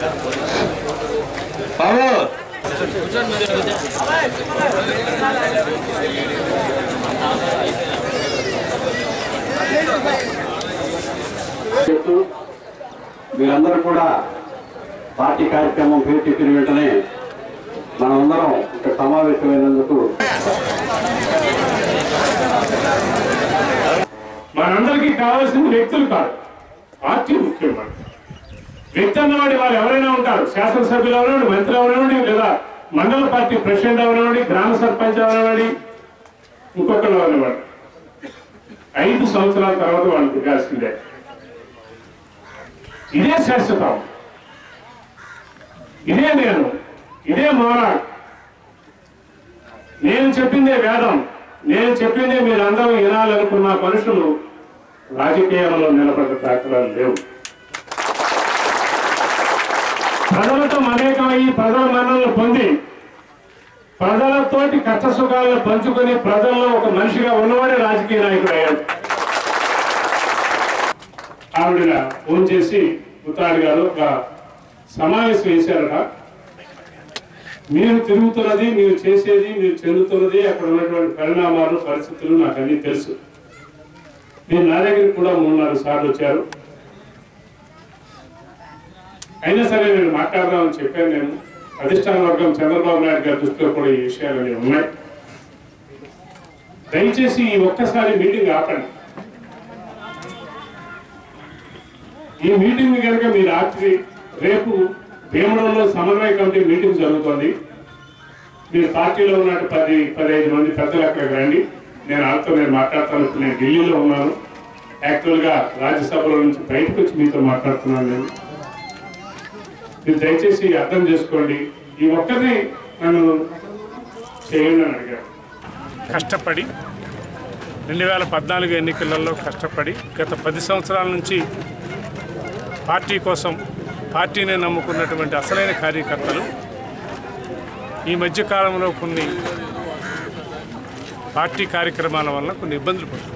బాబు చెప్తూ మీరందరూ కూడా పార్టీ కార్యక్రమం పేరు చెప్పిన వెంటనే మనమందరం ఇక్కడ సమావేశమైనందుకు మనందరికీ కావాల్సిన వ్యక్తులు కాదు పార్టీ ముఖ్యం మనకి వ్యక్తి అన్నవాడి వాళ్ళు ఎవరైనా ఉంటారు శాసనసభ్యులు అవనివ్వండి మంత్రి అవనివ్వండి లేదా మండల పార్టీ ప్రెసిడెంట్ అవనివ్వండి గ్రామ సర్పంచ్ అవనివ్వండి ఇంకొకళ్ళు అవనివ్వండి ఐదు సంవత్సరాల తర్వాత వాళ్ళు దిగాల్సిందే ఇదే శాశ్వతం ఇదే నేను ఇదే మోరా నేను చెప్పిందే వేదం నేను చెప్పిందే మీరందరూ వినాలనుకున్న మనుషులు రాజకీయాలలో నిలబడ్డ దాఖలాలు లేవు ప్రజలతో మమేకమయ్యి ప్రజల మన్నలను పొంది ప్రజలతోటి కష్ట సుఖాలను పంచుకొని ప్రజల్లో ఒక మనిషిగా ఉన్నవాడే రాజకీయ నాయకుడు అయ్యాడు ఆవిడ ఫోన్ చేసి ముత్తాడు గారు ఒక సమావేశం వేశారట మీరు తిరుగుతున్నది మీరు చేసేది మీరు చెందుతున్నది అక్కడ ఉన్నటువంటి పరిణామాలు పరిస్థితులు నాకు అన్ని తెలుసు మీరు నా దగ్గరికి కూడా మూడు నాలుగు సార్లు వచ్చారు అయినా సరే నేను మాట్లాడదామని చెప్పాను నేను అధిష్టాన వర్గం చంద్రబాబు నాయుడు గారి దృష్టిలో కూడా ఈ విషయాలన్నీ ఉన్నాయి దయచేసి ఈ ఒక్కసారి మీటింగ్ ఆపండి ఈ మీటింగ్ కనుక మీరు ఆపి రేపు భీమవరంలో సమన్వయ కమిటీ మీటింగ్ జరుగుతోంది మీరు పార్టీలో ఉన్నట్టు పది పదిహేను మంది పెద్దలు అక్కడికి రండి నేను వాళ్ళతో నేను మాట్లాడతాను ఇప్పుడు నేను ఢిల్లీలో ఉన్నాను యాక్చువల్గా రాజ్యసభలో నుంచి బయటకు వచ్చి మీతో మాట్లాడుతున్నాను నేను మీరు దయచేసి అర్థం చేసుకోండి ఈ ఒక్కరిని నన్ను చేయండి అని అడిగారు కష్టపడి రెండు వేల పద్నాలుగు ఎన్నికలలో కష్టపడి గత పది సంవత్సరాల నుంచి పార్టీ కోసం పార్టీని నమ్ముకున్నటువంటి అసలైన కార్యకర్తలు ఈ మధ్య కాలంలో కొన్ని పార్టీ కార్యక్రమాల వల్ల కొన్ని ఇబ్బందులు పడుతున్నారు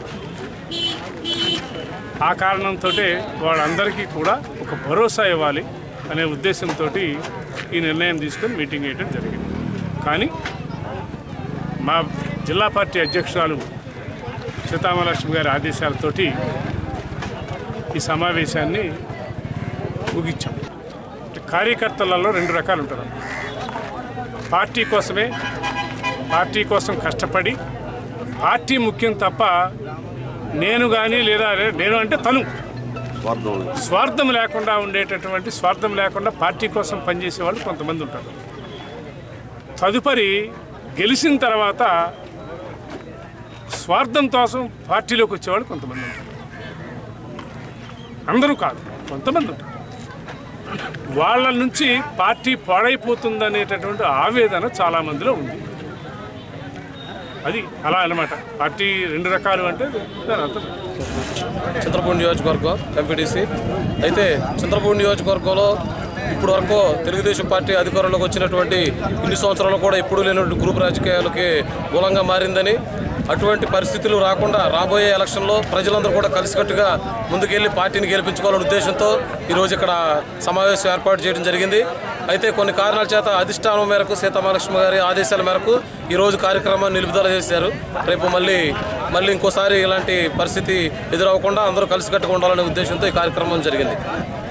ఆ కారణంతో వాళ్ళందరికీ కూడా ఒక భరోసా ఇవ్వాలి అనే ఉద్దేశంతో ఈ నిర్ణయం తీసుకొని మీటింగ్ వేయడం జరిగింది కానీ మా జిల్లా పార్టీ అధ్యక్షురాలు సీతామహాలక్ష్మి గారి ఆదేశాలతోటి ఈ సమావేశాన్ని ముగించాం కార్యకర్తలలో రెండు రకాలు ఉంటారు పార్టీ కోసమే పార్టీ కోసం కష్టపడి పార్టీ ముఖ్యం తప్ప నేను కానీ లేదా నేను అంటే తను స్వార్థం లేకుండా ఉండేటటువంటి స్వార్థం లేకుండా పార్టీ కోసం పనిచేసే వాళ్ళు కొంతమంది ఉంటారు తదుపరి గెలిచిన తర్వాత స్వార్థం కోసం పార్టీలోకి వచ్చేవాళ్ళు కొంతమంది ఉంటారు అందరూ కాదు కొంతమంది ఉంటారు వాళ్ళ నుంచి పార్టీ పాడైపోతుందనేటటువంటి ఆవేదన చాలా మందిలో ఉంది అది అలా అన్నమాట పార్టీ రెండు రకాలు అంటే దాని అర్థం చంద్రపూడి నియోజకవర్గం ఎంపీటీసీ అయితే చంద్రపూడి నియోజకవర్గంలో ఇప్పుడు వరకు తెలుగుదేశం పార్టీ అధికారంలోకి వచ్చినటువంటి ఇన్ని సంవత్సరాలు కూడా ఎప్పుడూ లేనటువంటి గ్రూప్ రాజకీయాలకి మూలంగా మారిందని అటువంటి పరిస్థితులు రాకుండా రాబోయే ఎలక్షన్లో ప్రజలందరూ కూడా కలిసికట్టుగా ముందుకెళ్లి పార్టీని గెలిపించుకోవాలనే ఉద్దేశంతో ఈరోజు ఇక్కడ సమావేశం ఏర్పాటు చేయడం జరిగింది అయితే కొన్ని కారణాల చేత అధిష్టానం మేరకు సీతామహాలక్ష్మి గారి ఆదేశాల మేరకు ఈరోజు కార్యక్రమాన్ని నిలుపుదల చేశారు రేపు మళ్ళీ మళ్ళీ ఇంకోసారి ఇలాంటి పరిస్థితి ఎదురవ్వకుండా అందరూ కలిసికట్టుగా ఉండాలనే ఉద్దేశంతో ఈ కార్యక్రమం జరిగింది